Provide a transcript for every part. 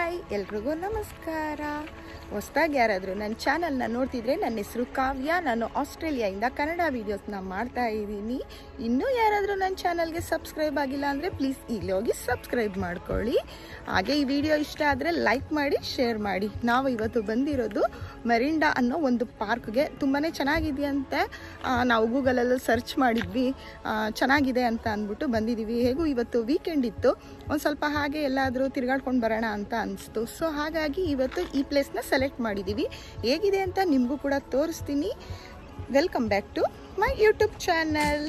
Hi ಎಲ್ರಿಗೂ ನಮಸ್ಕಾರ ಹೊಸ್ದಾಗಿ ಯಾರಾದರೂ ನನ್ನ ಚಾನಲ್ನ ನೋಡ್ತಿದ್ರೆ ನನ್ನ ಹೆಸರು ಕಾವ್ಯ ನಾನು ಆಸ್ಟ್ರೇಲಿಯಾಯಿಂದ ಕನ್ನಡ ವೀಡಿಯೋಸ್ನ ಮಾಡ್ತಾ ಇದ್ದೀನಿ ಇನ್ನೂ ಯಾರಾದರೂ ನನ್ನ ಚಾನಲ್ಗೆ ಸಬ್ಸ್ಕ್ರೈಬ್ ಆಗಿಲ್ಲ ಅಂದರೆ ಪ್ಲೀಸ್ ಈಗಲೇ ಹೋಗಿ ಸಬ್ಸ್ಕ್ರೈಬ್ ಮಾಡ್ಕೊಳ್ಳಿ ಹಾಗೆ ಈ ವಿಡಿಯೋ ಇಷ್ಟ ಆದರೆ ಲೈಕ್ ಮಾಡಿ ಶೇರ್ ಮಾಡಿ ನಾವು ಇವತ್ತು ಬಂದಿರೋದು ಮೆರಿಂಡಾ ಅನ್ನೋ ಒಂದು ಪಾರ್ಕ್ಗೆ ತುಂಬಾ ಚೆನ್ನಾಗಿದೆಯಂತೆ ಆ, ನಾವು ಗೂಗಲಲ್ಲಿ ಸರ್ಚ್ ಮಾಡಿದ್ವಿ ಆ, ಚೆನ್ನಾಗಿದೆ ಅಂತ ಅಂದ್ಬಿಟ್ಟು ಬಂದಿದ್ದೀವಿ ಹೇಗೂ ಇವತ್ತು ವೀಕೆಂಡ್ ಇತ್ತು ಒಂದು ಸ್ವಲ್ಪ ಹಾಗೆ ಎಲ್ಲಾದರೂ ತಿರ್ಗಾಡ್ಕೊಂಡು ಬರೋಣ ಅಂತ ಅನಿಸ್ತು ಸೊ ಹಾಗಾಗಿ ಇವತ್ತು ಈ ಪ್ಲೇಸ್ನ ಸೆಲೆಕ್ಟ್ ಮಾಡಿದ್ದೀವಿ ಹೇಗಿದೆ ಅಂತ ನಿಮಗೂ ಕೂಡ ತೋರಿಸ್ತೀನಿ welcome back to my YouTube channel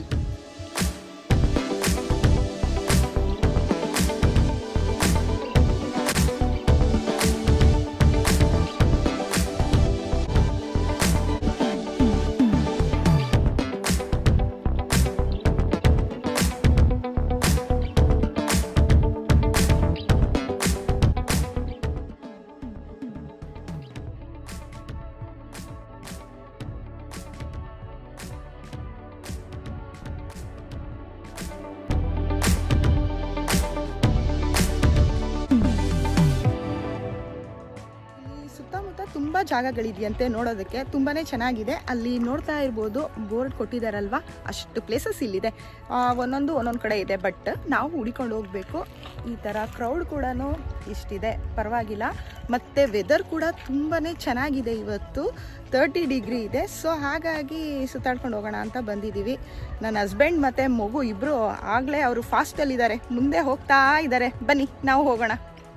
ಇಲ್ಲಿ ಸುತ್ತಮುತ್ತ ತುಂಬ ಜಾಗಗಳಿದೆಯಂತೆ ನೋಡೋದಕ್ಕೆ ತುಂಬಾ ಚೆನ್ನಾಗಿದೆ ಅಲ್ಲಿ ನೋಡ್ತಾ ಇರ್ಬೋದು ಬೋರ್ಡ್ ಕೊಟ್ಟಿದ್ದಾರಲ್ವಾ ಅಷ್ಟು ಪ್ಲೇಸಸ್ ಇಲ್ಲಿದೆ ಆ, ಒಂದೊಂದು ಒಂದೊಂದು ಕಡೆ ಇದೆ ಬಟ್ ನಾವು ಹುಡಿಕೊಂಡು ಹೋಗಬೇಕು ಈ ಥರ ಕ್ರೌಡ್ ಕೂಡ ಇಷ್ಟಿದೆ ಪರವಾಗಿಲ್ಲ ಮತ್ತು ವೆದರ್ ಕೂಡ ತುಂಬಾ ಚೆನ್ನಾಗಿದೆ ಇವತ್ತು ತರ್ಟಿ ಡಿಗ್ರಿ ಇದೆ ಸೊ ಹಾಗಾಗಿ ಸುತ್ತಾಡ್ಕೊಂಡು ಹೋಗೋಣ ಅಂತ ಬಂದಿದ್ದೀವಿ ನನ್ನ ಹಸ್ಬೆಂಡ್ ಮತ್ತು ಮಗು ಇಬ್ಬರು ಆಗಲೇ ಅವರು ಫಾಸ್ಟಲ್ಲಿದ್ದಾರೆ ಮುಂದೆ ಹೋಗ್ತಾ ಇದ್ದಾರೆ ಬನ್ನಿ ನಾವು ಹೋಗೋಣ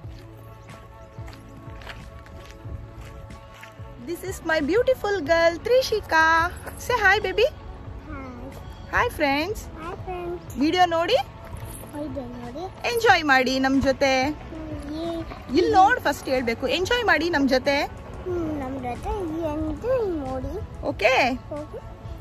This is my beautiful girl Trishika. Say hi baby. Hi. Hi friends. Hi friends. Video ನೋಡಿ ಇದೆ ನೋಡಿ ಎಂಜಾಯ್ ಮಾಡಿ ನಮ್ಮ ಜೊತೆ ಈ ಇಲ್ಲಿ ನೋಡಿ ಫಸ್ಟ್ ಹೇಳ್ಬೇಕು ಎಂಜಾಯ್ ಮಾಡಿ ನಮ್ಮ ಜೊತೆ ಹ್ಮ್, ನಮ್ ಜೊತೆ ಈ ಎಂದು ನೋಡಿ ಓಕೆ ಹೋಗಿ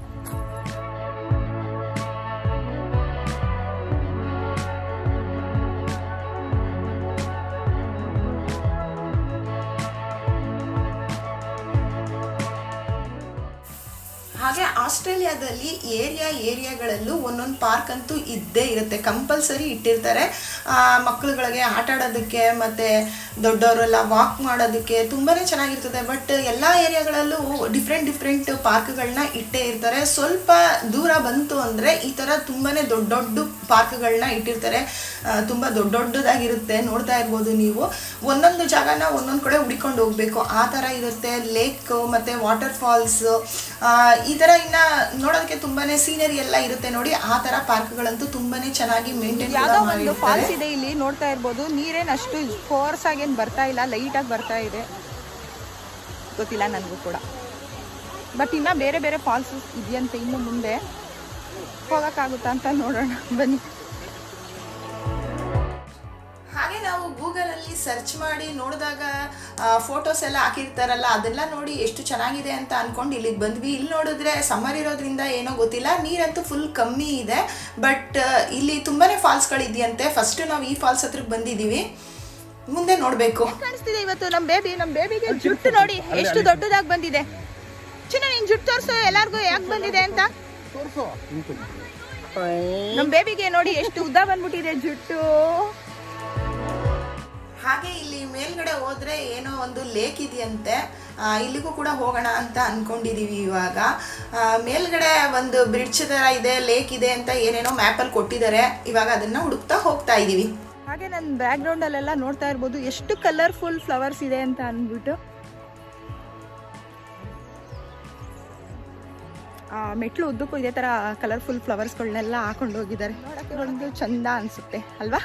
ಹಾಗೆ ಆಸ್ಟ್ರೇಲಿಯಾದಲ್ಲಿ ಏರಿಯಾ ಏರಿಯಾಗಳಲ್ಲೂ ಒಂದೊಂದು ಪಾರ್ಕ್ ಅಂತೂ ಇದ್ದೇ ಇರುತ್ತೆ ಕಂಪಲ್ಸರಿ ಇಟ್ಟಿರ್ತಾರೆ ಆ, ಮಕ್ಕಳುಗಳಿಗೆ ಆಟ ಆಡೋದಕ್ಕೆ ಮತ್ತು ದೊಡ್ಡವರೆಲ್ಲ ವಾಕ್ ಮಾಡೋದಕ್ಕೆ ತುಂಬಾ ಚೆನ್ನಾಗಿರ್ತದೆ ಬಟ್ ಎಲ್ಲ ಏರಿಯಾಗಳಲ್ಲೂ ಡಿಫ್ರೆಂಟ್ ಡಿಫ್ರೆಂಟ್ ಪಾರ್ಕ್ಗಳನ್ನ ಇಟ್ಟೇ ಇರ್ತಾರೆ ಸ್ವಲ್ಪ ದೂರ ಬಂತು ಅಂದರೆ ಈ ಥರ ತುಂಬಾ ದೊಡ್ಡ ದೊಡ್ಡ ಪಾರ್ಕ್ಗಳನ್ನ ಇಟ್ಟಿರ್ತಾರೆ ಆ, ತುಂಬ ದೊಡ್ಡ ದೊಡ್ಡದಾಗಿರುತ್ತೆ ನೋಡ್ತಾ ಇರ್ಬೋದು ನೀವು ಒಂದೊಂದು ಜಾಗನ ಒಂದೊಂದು ಕಡೆ ಹುಡ್ಕೊಂಡು ಹೋಗ್ಬೇಕು ಆ ಥರ ಇರುತ್ತೆ ಲೇಕ್ ಮತ್ತು ವಾಟರ್ ಫಾಲ್ಸ್ ಈ ಥರ ಇನ್ನ ನೋಡೋದಕ್ಕೆ ತುಂಬಾನೇ ಸೀನರಿ ಎಲ್ಲ ಇರುತ್ತೆ ನೋಡಿ ಆ ಥರ ಪಾರ್ಕ್ಗಳಂತೂ ತುಂಬಾನೇ ಚೆನ್ನಾಗಿ ಮೇಂಟೈನ್ ಯಾವ್ದೋ ಒಂದು ಫಾಲ್ಸ್ ಇದೆ ಇಲ್ಲಿ ನೋಡ್ತಾ ಇರ್ಬೋದು ನೀರೇನು ಅಷ್ಟು ಫೋರ್ಸ್ ಆಗೇನು ಬರ್ತಾ ಇಲ್ಲ ಲೈಟ್ ಆಗಿ ಬರ್ತಾ ಇದೆ ಗೊತ್ತಿಲ್ಲ ನನಗೂ ಕೂಡ ಬಟ್ ಇನ್ನ ಬೇರೆ ಬೇರೆ ಫಾಲ್ಸ್ ಇದೆಯಂತೆ ಇನ್ನು ಮುಂದೆ ಹೋಗಕ್ಕಾಗುತ್ತಾ ಅಂತ ನೋಡೋಣ ಬನ್ನಿ ಹಾಗೆ ನಾವು ಗೂಗಲಲ್ಲಿ ಸರ್ಚ್ ಮಾಡಿ ನೋಡಿದಾಗ ಫೋಟೋಸ್ ಎಲ್ಲ ಹಾಕಿರ್ತಾರಲ್ಲ ಅದೆಲ್ಲ ನೋಡಿ ಎಷ್ಟು ಚೆನ್ನಾಗಿದೆ ಅಂತ ಅನ್ಕೊಂಡು ಇಲ್ಲಿಗೆ ಬಂದ್ವಿ ಇಲ್ಲಿ ನೋಡಿದ್ರೆ ಸಮ್ಮರ್ ಇರೋದ್ರಿಂದ ಏನೋ ಗೊತ್ತಿಲ್ಲ ನೀರಂತೂ ಫುಲ್ ಕಮ್ಮಿ ಇದೆ ಬಟ್ ಇಲ್ಲಿ ತುಂಬಾನೇ ಫಾಲ್ಸ್ಗಳಿದೆಯಂತೆ ಫಸ್ಟ್ ನಾವು ಈ ಫಾಲ್ಸ್ ಹತ್ರಕ್ಕೆ ಬಂದಿದ್ದೀವಿ ಮುಂದೆ ನೋಡಬೇಕು ಕಾಣಿಸ್ತಿದೆ ಇವತ್ತು ನಮ್ಮ ಬೇಬಿ ನಮ್ಮ ಬೇಬಿಗೆ ಜುಟ್ಟು ನೋಡಿ ಎಷ್ಟು ದೊಡ್ಡದಾಗಿ ಬಂದಿದೆ ಚಿನ್ನ ನೀನ್ ಜುಟ್ಟು ತೋರಿಸು ಎಲ್ಲಾರ್ಗು ಯಾಕೆ ಬಂದಿದೆ ಅಂತ ನಮ್ಮ ಬೇಬಿಗೆ ನೋಡಿ ಎಷ್ಟು ಉದ್ದ ಬಂದ್ಬಿಟ್ಟಿದೆ ಜುಟ್ಟು ಹಾಗೆ ಇಲ್ಲಿ ಮೇಲ್ಗಡೆ ಹೋದ್ರೆ ಏನೋ ಒಂದು ಲೇಕ್ ಇದೆಯಂತೆ ಆ, ಇಲ್ಲಿಗೂ ಕೂಡ ಹೋಗೋಣ ಅಂತ ಅನ್ಕೊಂಡಿದೀವಿ ಇವಾಗ ಆ, ಮೇಲ್ಗಡೆ ಒಂದು ಬ್ರಿಡ್ಜ್ ತರ ಇದೆ ಲೇಕ್ ಇದೆ ಅಂತ ಏನೇನೋ ಮ್ಯಾಪಲ್ಲಿ ಕೊಟ್ಟಿದ್ದಾರೆ ಇವಾಗ ಅದನ್ನ ಹುಡುಕ್ತಾ ಹೋಗ್ತಾ ಇದೀವಿ ಹಾಗೆ ನನ್ನ ಬ್ಯಾಕ್ ಗ್ರೌಂಡ್ ಅಲ್ಲೆಲ್ಲ ನೋಡ್ತಾ ಇರ್ಬೋದು ಎಷ್ಟು ಕಲರ್ಫುಲ್ ಫ್ಲವರ್ಸ್ ಇದೆ ಅಂತ ಅಂದ್ಬಿಟ್ಟು ಆ, ಮೆಟ್ಲು ಉದ್ದಕ್ಕೂ ಇದೇ ತರ ಕಲರ್ಫುಲ್ ಫ್ಲವರ್ಸ್ಗಳನ್ನೆಲ್ಲ ಹಾಕೊಂಡು ಹೋಗಿದ್ದಾರೆ ನೋಡಕ್ಕೆ ಒಂದು ಚಂದ ಅನ್ಸುತ್ತೆ ಅಲ್ವಾ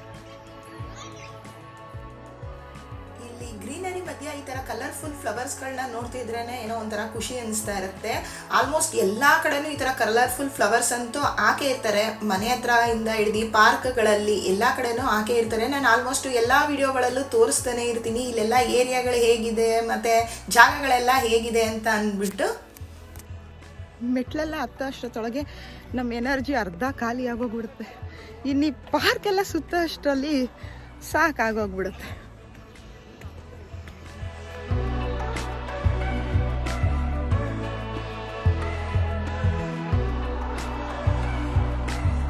ಇಲ್ಲಿ ಗ್ರೀನರಿ ಮಧ್ಯ ಈ ತರ ಕಲರ್ಫುಲ್ ಫ್ಲವರ್ಸ್ಗಳನ್ನ ನೋಡ್ತಿದ್ರೇನೆ ಏನೋ ಒಂಥರ ಖುಷಿ ಅನಿಸ್ತಾ ಇರುತ್ತೆ ಆಲ್ಮೋಸ್ಟ್ ಎಲ್ಲಾ ಕಡೆನೂ ಈ ತರ ಕಲರ್ಫುಲ್ ಫ್ಲವರ್ಸ್ ಅಂತೂ ಹಾಕೇ ಇರ್ತಾರೆ ಮನೆ ಹತ್ರ ಇಂದ ಹಿಡ್ದು ಪಾರ್ಕ್ಗಳಲ್ಲಿ ಎಲ್ಲಾ ಕಡೆನೂ ಹಾಕೇ ಇರ್ತಾರೆ ನಾನು ಆಲ್ಮೋಸ್ಟ್ ಎಲ್ಲಾ ವಿಡಿಯೋಗಳಲ್ಲೂ ತೋರಿಸ್ತಾನೆ ಇರ್ತೀನಿ ಇಲ್ಲೆಲ್ಲ ಏರಿಯಾಗಳು ಹೇಗಿದೆ ಮತ್ತೆ ಜಾಗಗಳೆಲ್ಲ ಹೇಗಿದೆ ಅಂತ ಅಂದ್ಬಿಟ್ಟು ಮೆಟ್ಲೆಲ್ಲ ಹತ್ತ ಅಷ್ಟೊತ್ತೊಳಗೆ ನಮ್ಮ ಎನರ್ಜಿ ಅರ್ಧ ಖಾಲಿ ಆಗೋಗ್ಬಿಡುತ್ತೆ ಇನ್ನು ಈ ಪಾರ್ಕೆಲ್ಲ ಸುತ್ತ ಅಷ್ಟರಲ್ಲಿ ಸಾಕಾಗೋಗ್ಬಿಡುತ್ತೆ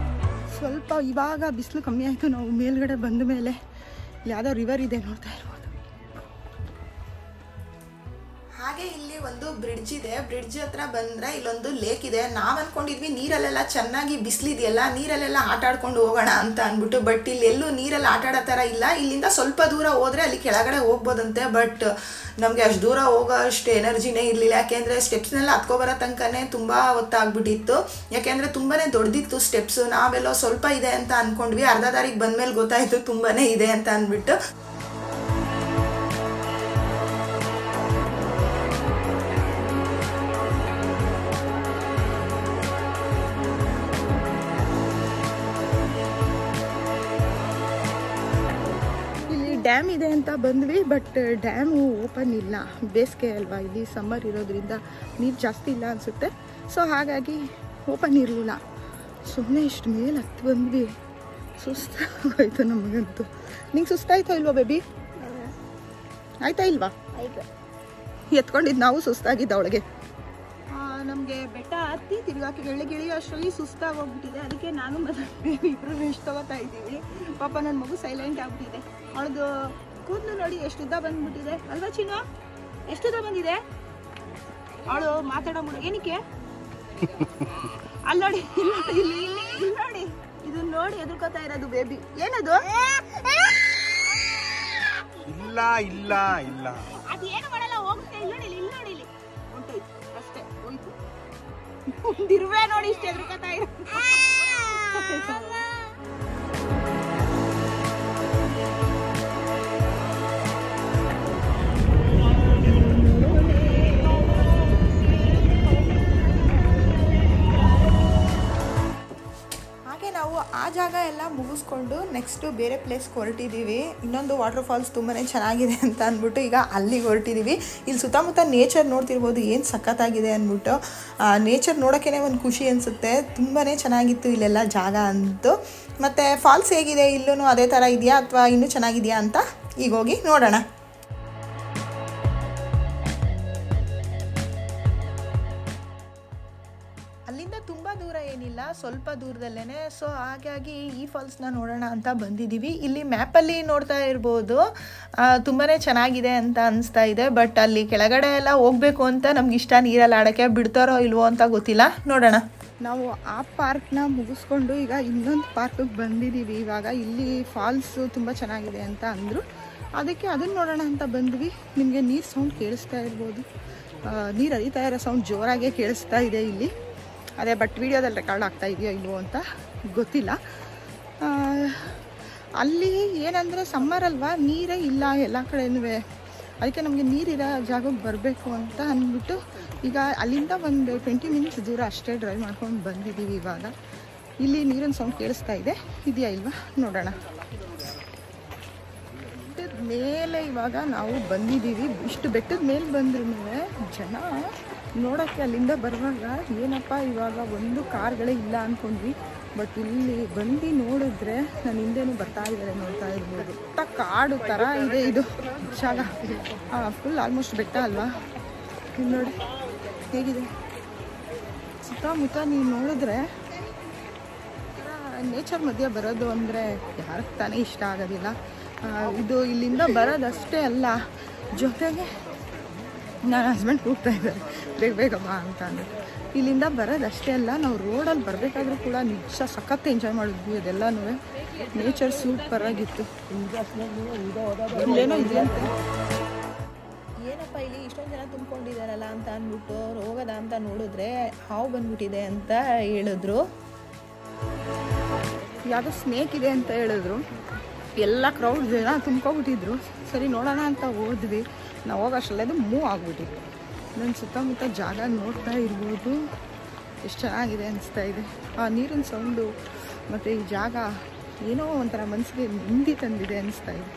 ಸ್ವಲ್ಪ ಇವಾಗ ಬಿಸಿಲು ಕಮ್ಮಿ ಆಯಿತು ನಾವು ಮೇಲ್ಗಡೆ ಬಂದ ಮೇಲೆ ಯಾವುದೋ ರಿವರ್ ಇದೆ ನೋಡ್ತಾ ಇರ್ಬೋದು ಹಾಗೆ ಇಲ್ಲಿ ಒಂದು ಬ್ರಿಡ್ಜ್ ಇದೆ ಬ್ರಿಡ್ಜ್ ಹತ್ರ ಬಂದ್ರೆ ಇಲ್ಲೊಂದು ಲೇಕ್ ಇದೆ ನಾವ್ ಅನ್ಕೊಂಡಿದ್ವಿ ನೀರಲ್ಲೆಲ್ಲ ಚೆನ್ನಾಗಿ ಬಿಸಿಲಿದೆಯಲ್ಲ ನೀರಲ್ಲೆಲ್ಲ ಆಟ ಆಡ್ಕೊಂಡು ಹೋಗೋಣ ಅಂತ ಅಂದ್ಬಿಟ್ಟು ಬಟ್ ಇಲ್ಲಿ ಎಲ್ಲೂ ನೀರಲ್ಲಿ ಆಟ ಆಡೋ ಥರ ಇಲ್ಲ ಇಲ್ಲಿಂದ ಸ್ವಲ್ಪ ದೂರ ಹೋದ್ರೆ ಅಲ್ಲಿ ಕೆಳಗಡೆ ಹೋಗ್ಬೋದಂತೆ ಬಟ್ ನಮಗೆ ಅಷ್ಟು ದೂರ ಹೋಗೋ ಅಷ್ಟು ಎನರ್ಜಿನೇ ಇರಲಿಲ್ಲ ಯಾಕೆಂದರೆ ಸ್ಟೆಪ್ಸ್ನೆಲ್ಲ ಹತ್ಕೊಬರೋ ತನಕನೇ ತುಂಬ ಹೊತ್ತಾಗ್ಬಿಟ್ಟಿತ್ತು ಯಾಕೆಂದರೆ ತುಂಬಾ ದೊಡ್ಡದಿತ್ತು ಸ್ಟೆಪ್ಸು ನಾವೆಲ್ಲೋ ಸ್ವಲ್ಪ ಇದೆ ಅಂತ ಅಂದ್ಕೊಂಡ್ವಿ ಅರ್ಧ ದಾರಿಗೆ ಬಂದಮೇಲೆ ಗೊತ್ತಾಯಿತು ತುಂಬಾ ಇದೆ ಅಂತ ಅಂದ್ಬಿಟ್ಟು ಇಲ್ಲಿ ಡ್ಯಾಮ್ ಇದೆ ಅಂತ ಬಂದ್ವಿ ಬಟ್ ಡ್ಯಾಮು ಓಪನ್ ಇಲ್ಲ ಬೇಸಿಗೆ ಅಲ್ವಾ ಇಲ್ಲಿ ಸಮ್ಮರ್ ಇರೋದ್ರಿಂದ ನೀರು ಜಾಸ್ತಿ ಇಲ್ಲ ಅನಿಸುತ್ತೆ ಸೊ ಹಾಗಾಗಿ ಓಪನ್ ಇರಲಿಲ್ಲ ಸುಮ್ಮನೆ ಇಷ್ಟು ಮೇಲೆ ಹತ್ತು ಬಂದ್ವಿ ಸುಸ್ತಾಗೋಯ್ತು ನಮಗಂತೂ ನಿಂಗೆ ಸುಸ್ತಾಯ್ತಾ ಇಲ್ವಾ ಬೇಬಿ ಆಯ್ತಾ ಇಲ್ವಾ ಆಯ್ತು ಎತ್ಕೊಂಡಿದ್ದು ನಾವು ಸುಸ್ತಾಗಿದ್ದ ಅವಳಿಗೆ ನಮಗೆ ಬೆಟ್ಟ ಹತ್ತಿ ತಿರ್ಗಾಕಿ ಗೆಳ್ಳಿಗೆ ಇಳಿಯೋ ಅಷ್ಟರಲ್ಲಿ ಸುಸ್ತಾಗಿ ಹೋಗ್ಬಿಟ್ಟಿದೆ ಅದಕ್ಕೆ ನಾನು ಮತ್ತು ಬೇಬಿ ಇಬ್ಬರು ರೆಸ್ಟ್ ತಗೋತಾ ಇದ್ದೀವಿ ಪಾಪ ನನ್ನ ಮಗು ಸೈಲೆಂಟ್ ಆಗ್ಬಿಟ್ಟಿದೆ ಅವಳದು ಕೂದಲು ನೋಡಿ ಎಷ್ಟು ಉದ್ದ ಬಂದ್ಬಿಟ್ಟಿದೆ ಅಲ್ವಾ ಚಿನ್ನ ಎಷ್ಟು ಉದ್ದ ಬಂದಿದೆ ಅವಳು ಮಾತಾಡೋ ಮುಡ ಏನಕ್ಕೆ ಅಲ್ಲಿ ನೋಡಿ ಇಲ್ಲಿ ನೋಡಿ, ಇಲ್ಲಿ ಇಲ್ಲಿ ಇಲ್ಲಿ ನೋಡಿ ಇದು ನೋಡಿ ಎದುರ್ಕೋತಾ ಇರೋದು ಬೇಬಿ ಏನದು ಇಲ್ಲ ಇಲ್ಲ ಇಲ್ಲ ಅದು ಏನು ಮಾಡಲ್ಲ ಹೋಗುತ್ತೆ ಇಲ್ಲಿ ನೋಡಿ ಇಲ್ಲಿ ಇಲ್ಲಿ ನೋಡಿ ಇಲ್ಲಿ ಹೊಂಟೋಯ್ತು ಅಷ್ಟೇ ಹೋಯ್ತು ಒಂದಿರುವೆ ನೋಡಿ ಇಷ್ಟು ಎದುರ್ಕೋತಾ ಇರೋ ಹಾಗೆ ನಾವು ಆ ಜಾಗ ಎಲ್ಲ ಮುಗಿಸ್ಕೊಂಡು ನೆಕ್ಸ್ಟು ಬೇರೆ ಪ್ಲೇಸ್ಗೆ ಹೊರಟಿದ್ದೀವಿ ಇನ್ನೊಂದು ವಾಟರ್ ಫಾಲ್ಸ್ ತುಂಬಾ ಚೆನ್ನಾಗಿದೆ ಅಂತ ಅಂದ್ಬಿಟ್ಟು ಈಗ ಅಲ್ಲಿಗೆ ಹೊರಟಿದ್ದೀವಿ ಇಲ್ಲಿ ಸುತ್ತಮುತ್ತ ನೇಚರ್ ನೋಡ್ತಿರ್ಬೋದು ಏನು ಸಖತ್ತಾಗಿದೆ ಅಂದ್ಬಿಟ್ಟು ನೇಚರ್ ನೋಡೋಕ್ಕೇ ಒಂದು ಖುಷಿ ಅನಿಸುತ್ತೆ ತುಂಬಾ ಚೆನ್ನಾಗಿತ್ತು ಇಲ್ಲೆಲ್ಲ ಜಾಗ ಅಂತೂ ಮತ್ತು ಫಾಲ್ಸ್ ಹೇಗಿದೆ ಇಲ್ಲೂ ಅದೇ ಥರ ಇದೆಯಾ ಅಥವಾ ಇನ್ನೂ ಚೆನ್ನಾಗಿದೆಯಾ ಅಂತ ಈಗ ಹೋಗಿ ನೋಡೋಣ ಅಲ್ಲಿಂದ ತುಂಬ ದೂರ ಏನಿಲ್ಲ ಸ್ವಲ್ಪ ದೂರದಲ್ಲೇ ಸೊ ಹಾಗಾಗಿ ಈ ಫಾಲ್ಸ್ನ ನೋಡೋಣ ಅಂತ ಬಂದಿದ್ದೀವಿ ಇಲ್ಲಿ ಮ್ಯಾಪಲ್ಲಿ ನೋಡ್ತಾ ಇರ್ಬೋದು ತುಂಬಾ ಚೆನ್ನಾಗಿದೆ ಅಂತ ಅನಿಸ್ತಾ ಇದೆ ಬಟ್ ಅಲ್ಲಿ ಕೆಳಗಡೆ ಎಲ್ಲ ಹೋಗಬೇಕು ಅಂತ ನಮ್ಗೆ ಇಷ್ಟ ನೀರಲ್ಲಿ ಆಡೋಕ್ಕೆ ಬಿಡ್ತಾರೋ ಇಲ್ವೋ ಅಂತ ಗೊತ್ತಿಲ್ಲ ನೋಡೋಣ ನಾವು ಆ ಪಾರ್ಕ್ನ ಮುಗಿಸ್ಕೊಂಡು ಈಗ ಇನ್ನೊಂದು ಪಾರ್ಕಿಗೆ ಬಂದಿದ್ದೀವಿ ಇವಾಗ ಇಲ್ಲಿ ಫಾಲ್ಸು ತುಂಬ ಚೆನ್ನಾಗಿದೆ ಅಂತ ಅಂದರು ಅದಕ್ಕೆ ಅದನ್ನು ನೋಡೋಣ ಅಂತ ಬಂದ್ವಿ ನಿಮಗೆ ನೀರು ಸೌಂಡ್ ಕೇಳಿಸ್ತಾ ಇರ್ಬೋದು ನೀರು ಹರಿತಾ ಇರೋ ಸೌಂಡ್ ಜೋರಾಗೇ ಕೇಳಿಸ್ತಾ ಇದೆ ಇಲ್ಲಿ ಅದೇ ಬಟ್ ವಿಡಿಯೋದಲ್ಲಿ ರೆಕಾರ್ಡ್ ಆಗ್ತಾ ಇದೆಯೋ ಇಲ್ವೋ ಅಂತ ಗೊತ್ತಿಲ್ಲ ಆ, ಅಲ್ಲಿ ಏನಂದರೆ ಸಮ್ಮರ್ ಅಲ್ವಾ ನೀರೇ ಇಲ್ಲ ಎಲ್ಲ ಕಡೆನೂ ಅದಕ್ಕೆ ನಮಗೆ ನೀರಿರೋ ಜಾಗಕ್ಕೆ ಬರಬೇಕು ಅಂತ ಅಂದ್ಬಿಟ್ಟು ಈಗ ಅಲ್ಲಿಂದ ಒಂದು ಟ್ವೆಂಟಿ ಮಿನಿಟ್ಸ್ ದೂರ ಅಷ್ಟೇ ಡ್ರೈವ್ ಮಾಡ್ಕೊಂಡು ಬಂದಿದ್ದೀವಿ ಇವಾಗ ಇಲ್ಲಿ ನೀರಿನ ಸೌಂಡ್ ಕೇಳಿಸ್ತಾ ಇದೆ ಇದೆಯಾ ಇಲ್ವಾ ನೋಡೋಣ ಬೆಟ್ಟದ ಮೇಲೆ ಇವಾಗ ನಾವು ಬಂದಿದ್ದೀವಿ ಇಷ್ಟು ಬೆಟ್ಟದ ಮೇಲೆ ಬಂದ್ರೂ ಜನ ನೋಡೋಕ್ಕೆ ಅಲ್ಲಿಂದ ಬರುವಾಗ ಏನಪ್ಪ ಇವಾಗ ಒಂದು ಕಾರ್ಗಳೇ ಇಲ್ಲ ಅಂದ್ಕೊಂಡ್ವಿ ಬಟ್ ಇಲ್ಲಿ ಬಂದು ನೋಡಿದ್ರೆ ನನ್ನ ಹಿಂದೆನೂ ಬರ್ತಾ ಇದ್ದಾರೆ ನೋಡ್ತಾ ಇರ್ಬೋದು ಪುಟ್ಟ ಕಾಡು ಥರ ಇದೆ ಇದು ಜಾಗ ಫುಲ್ ಆಲ್ಮೋಸ್ಟ್ ಬೆಟ್ಟ ಅಲ್ವಾ ಇಲ್ಲಿ ನೋಡಿ ಹೇಗಿದೆ ಸುತ್ತಮುತ್ತ ನೀವು ನೋಡಿದ್ರೆ ನೇಚರ್ ಮಧ್ಯೆ ಬರೋದು ಅಂದರೆ ಯಾರಿಗೆ ತಾನೇ ಇಷ್ಟ ಆಗೋದಿಲ್ಲ ಆ, ಇದು ಇಲ್ಲಿಂದ ಬರೋದಷ್ಟೇ ಅಲ್ಲ ಜೊತೆಗೆ ನನ್ನ ಹಸ್ಬೆಂಡ್ ಕೂಗ್ತಾ ಇದ್ದಾರೆ ಬೇಗ ಬೇಗ ಬಾ ಅಂತ ಅಂದ್ಬಿಟ್ಟು ಇಲ್ಲಿಂದ ಬರೋದಷ್ಟೇ ಅಲ್ಲ ನಾವು ರೋಡಲ್ಲಿ ಬರಬೇಕಾದ್ರೂ ಕೂಡ ನಿಜ ಸಖತ್ ಎಂಜಾಯ್ ಮಾಡಿದ್ವಿ ಅದೆಲ್ಲನೂ ನೇಚರ್ ಸೂಪರ್ ಆಗಿತ್ತು ಇಲ್ಲೇನೋ ಇದೆ ಅಂತ ಏನಪ್ಪ ಇಲ್ಲಿ ಇಷ್ಟೊಂದು ಜನ ತುಂಬಿಕೊಂಡಿದ್ದಾರಲ್ಲ ಅಂತ ಅಂದ್ಬಿಟ್ಟು ಅವ್ರು ಹೋಗೋದ ಅಂತ ನೋಡಿದ್ರೆ ಹಾವು ಬಂದ್ಬಿಟ್ಟಿದೆ ಅಂತ ಹೇಳಿದ್ರು ಯಾವುದೋ ಸ್ನೇಕ್ ಇದೆ ಅಂತ ಹೇಳಿದ್ರು ಎಲ್ಲ ಕ್ರೌಡ್ ಜನ ತುಂಬ್ಕೊಬಿಟ್ಟಿದ್ರು ಸರಿ ನೋಡೋಣ ಅಂತ ಹೋದ್ವಿ ನಾವು ಹೋಗೋಷ್ಟರಲ್ಲೇ ಅದು ಮೂವ್ ಆಗ್ಬಿಟ್ಟಿತ್ತು ನನ್ನ ಸುತ್ತಮುತ್ತ ಜಾಗ ನೋಡ್ತಾ ಇರ್ಬೋದು ಎಷ್ಟು ಚೆನ್ನಾಗಿದೆ ಅನಿಸ್ತಾ ಇದೆ ಆ ನೀರಿನ ಸೌಂಡು ಮತ್ತು ಈ ಜಾಗ ಏನೋ ಒಂಥರ ಮನಸ್ಸಿಗೆ ನೆಮ್ಮದಿ ತಂದಿದೆ ಅನಿಸ್ತಾ ಇದೆ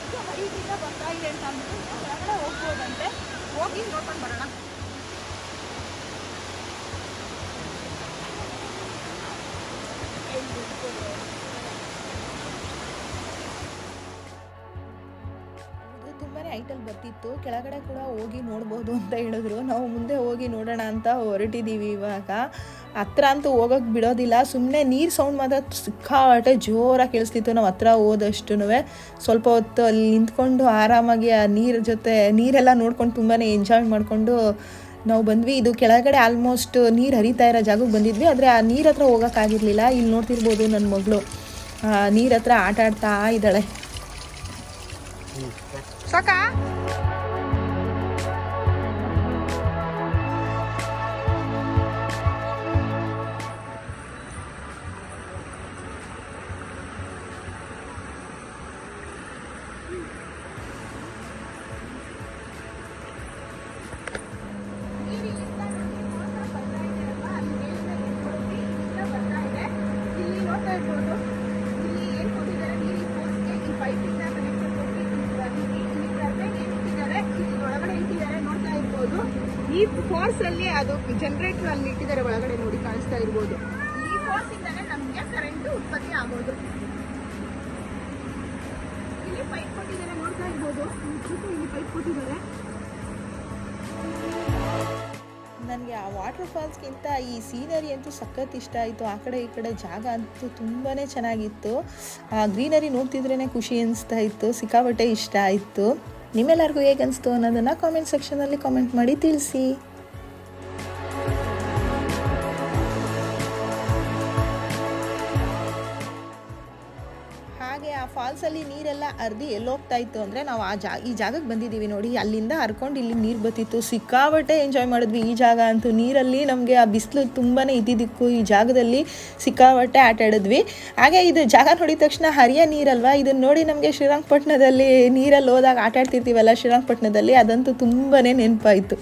ಎಷ್ಟು ಹೈಟಿಂದ ಬರ್ತಾ ಇದೆ ಅಂತ ಅಂದ್ಬಿಟ್ಟು ನಾವು ಹೊರಗಡೆ ಹೋಗ್ಬೋದಂತೆ ಹೋಗಿ ನೋಡ್ಕೊಂಡು ಬರೋಣ ಇದು ತುಂಬಾನೇ ಹೈಟಲ್ಲಿ ಬರ್ತಿತ್ತು ಕೆಳಗಡೆ ಕೂಡ ಹೋಗಿ ನೋಡ್ಬೋದು ಅಂತ ಹೇಳಿದ್ರು ನಾವು ಮುಂದೆ ಹೋಗಿ ನೋಡೋಣ ಅಂತ ಹೊರಟಿದ್ದೀವಿ ಇವಾಗ ಹತ್ರ ಅಂತೂ ಹೋಗೋಕೆ ಬಿಡೋದಿಲ್ಲ ಸುಮ್ಮನೆ ನೀರು ಸೌಂಡ್ ಮಾತ್ರ ಸಿಕ್ಕಾಪಟ್ಟೆ ಜೋರಾಗಿ ಕೇಳಿಸ್ತಿತ್ತು ನಾವು ಹತ್ರ ಹೋದಷ್ಟು ಸ್ವಲ್ಪ ಹೊತ್ತು ಅಲ್ಲಿ ನಿಂತ್ಕೊಂಡು ಆರಾಮಾಗಿ ಆ ನೀರ ಜೊತೆ ನೀರೆಲ್ಲ ನೋಡ್ಕೊಂಡು ತುಂಬಾ ಎಂಜಾಯ್ ಮಾಡಿಕೊಂಡು ನಾವು ಬಂದ್ವಿ ಇದು ಕೆಳಗಡೆ ಆಲ್ಮೋಸ್ಟ್ ನೀರು ಹರಿತಾ ಇರೋ ಜಾಗಕ್ಕೆ ಬಂದಿದ್ವಿ ಆದರೆ ಆ ನೀರ ಹತ್ರ ಹೋಗೋಕ್ಕಾಗಿರಲಿಲ್ಲ ಇಲ್ಲಿ ನೋಡ್ತಿರ್ಬೋದು ನನ್ನ ಮಗಳು ನೀರ ಹತ್ರ ಆಟ ಆಡ್ತಾ ಇದ್ದಾಳೆ ಸಾಕಾ ಇಲ್ಲಿ ನೋಡ್ತಾ ಇರ್ಬೋದು ಇಲ್ಲಿ ಏನು ಕೊಟ್ಟಿದ್ದಾರೆ ನೀರಿನ ಫೋರ್ಸ್ಗೆ ಈ ಪೈಪಿಂದ ಕನೆಕ್ಷನ್ ಕೊಟ್ಟು ಇಲ್ಲಿ ಬಂದಿದೆ. ಇಲ್ಲಿ ಟರ್ಬೈನ್ ಏನು ಇಟ್ಟಿದ್ದಾರೆ ಇಲ್ಲಿ ಒಳಗಡೆ ಇಟ್ಟಿದ್ದಾರೆ ನೋಡ್ತಾ ಇರ್ಬೋದು ಈ ಫೋರ್ಸ್ ಅಲ್ಲಿ ಅದು ಜನರೇಟರ್ ಅಲ್ಲಿ ಇಟ್ಟಿದ್ದಾರೆ ಒಳಗಡೆ ನೋಡಿ ಕಾಣಿಸ್ತಾ ಇರ್ಬೋದು ಈ ಫೋರ್ಸ್ ಇಂದಾನೆ ನಮಗೆ ಕರೆಂಟ್ ಉತ್ಪತ್ತಿ ಆಗೋದು ಇಲ್ಲಿ ಪೈಪ್ ಕೊಟ್ಟಿದ್ದಾರೆ ನೋಡ್ತಾ ಇರ್ಬೋದು ಇಲ್ಲಿ ಪೈಪ್ ಕೊಟ್ಟಿದ್ದಾರೆ ನನಗೆ ಆ ವಾಟರ್ ಫಾಲ್ಸ್ಗಿಂತ ಈ ಸೀನರಿ ಅಂತೂ ಸಖತ್ ಇಷ್ಟ ಆಯಿತು ಆ ಕಡೆ ಈ ಕಡೆ ಜಾಗ ಅಂತೂ ತುಂಬಾ ಚೆನ್ನಾಗಿತ್ತು ಆ ಗ್ರೀನರಿ ನೋಡ್ತಿದ್ರೇ ಖುಷಿ ಅನಿಸ್ತಾ ಇತ್ತು ಸಿಕ್ಕಾಪಟ್ಟೆ ಇಷ್ಟ ಆಯಿತು ನಿಮ್ಮೆಲ್ಲರಿಗೂ ಹೇಗೆ ಅನಿಸ್ತು ಅನ್ನೋದನ್ನು ಕಾಮೆಂಟ್ ಸೆಕ್ಷನಲ್ಲಿ ಕಾಮೆಂಟ್ ಮಾಡಿ ತಿಳಿಸಿ ಹಾಗೆ ಆ ಫಾಲ್ಸಲ್ಲಿ ನೀರೆಲ್ಲ ಹರಿದು ಎಲ್ಲೋಗ್ತಾ ಇತ್ತು ಅಂದರೆ ನಾವು ಆ ಜಾ ಈ ಜಾಗಕ್ಕೆ ಬಂದಿದ್ದೀವಿ ನೋಡಿ ಅಲ್ಲಿಂದ ಹರ್ಕೊಂಡು ಇಲ್ಲಿ ನೀರು ಬರ್ತಿತ್ತು ಸಿಕ್ಕಾಬಟ್ಟೆ ಎಂಜಾಯ್ ಮಾಡಿದ್ವಿ ಈ ಜಾಗ ಅಂತೂ ನೀರಲ್ಲಿ ನಮಗೆ ಆ ಬಿಸಿಲು ತುಂಬಾ ಇದ್ದಿದ್ದಕ್ಕೂ ಈ ಜಾಗದಲ್ಲಿ ಸಿಕ್ಕಾಬಟ್ಟೆ ಆಟ ಆಡಿದ್ವಿ ಹಾಗೆ ಇದು ಜಾಗ ನೋಡಿದ ತಕ್ಷಣ ಹರಿಯ ನೀರಲ್ವಾ ಇದನ್ನು ನೋಡಿ ನಮಗೆ ಶ್ರೀರಂಗಪಟ್ಟಣದಲ್ಲಿ ನೀರಲ್ಲಿ ಹೋದಾಗ ಆಟ ಆಡ್ತಿರ್ತೀವಲ್ಲ ಶ್ರೀರಂಗಪಟ್ಟಣದಲ್ಲಿ ಅದಂತೂ ತುಂಬಾ ನೆನಪಾಯಿತು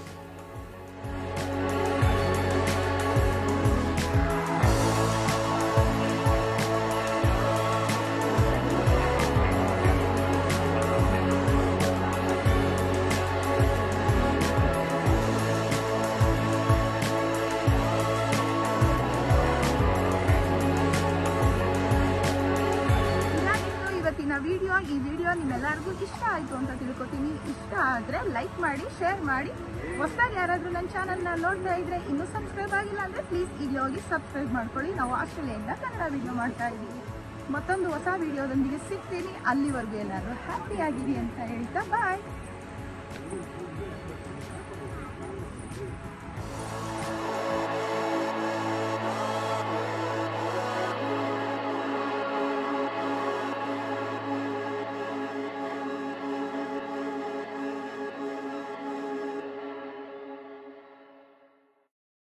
ಇದಾಗಿತ್ತು ಇವತ್ತಿನ ವಿಡಿಯೋ ಈ ವಿಡಿಯೋ ನಿಮ್ಮೆಲ್ಲರಿಗೂ ಇಷ್ಟ ಆಯಿತು ಅಂತ ತಿಳ್ಕೊತೀನಿ ಇಷ್ಟ ಆದರೆ ಲೈಕ್ ಮಾಡಿ ಶೇರ್ ಮಾಡಿ ಹೊಸದಾಗಿ ಯಾರಾದರೂ ನನ್ನ ಚಾನಲ್ನ ನೋಡ್ತಾ ಇದ್ರೆ ಇನ್ನೂ ಸಬ್ಸ್ಕ್ರೈಬ್ ಆಗಿಲ್ಲ ಅಂದರೆ ಪ್ಲೀಸ್ ಇಲ್ಲಿ ಹೋಗಿ ಸಬ್ಸ್ಕ್ರೈಬ್ ಮಾಡ್ಕೊಳ್ಳಿ ನಾವು ಆಸ್ಟ್ರೇಲಿಯಾದಿಂದ ಕನ್ನಡ ವಿಡಿಯೋ ಮಾಡ್ತಾ ಇದ್ದೀವಿ ಮತ್ತೊಂದು ಹೊಸ ವಿಡಿಯೋದೊಂದಿಗೆ ಸಿಗ್ತೀನಿ ಅಲ್ಲಿವರೆಗೂ ಎಲ್ಲರೂ ಹ್ಯಾಪಿಯಾಗಿರಿ ಅಂತ ಹೇಳ್ತಾ ಬಾಯ್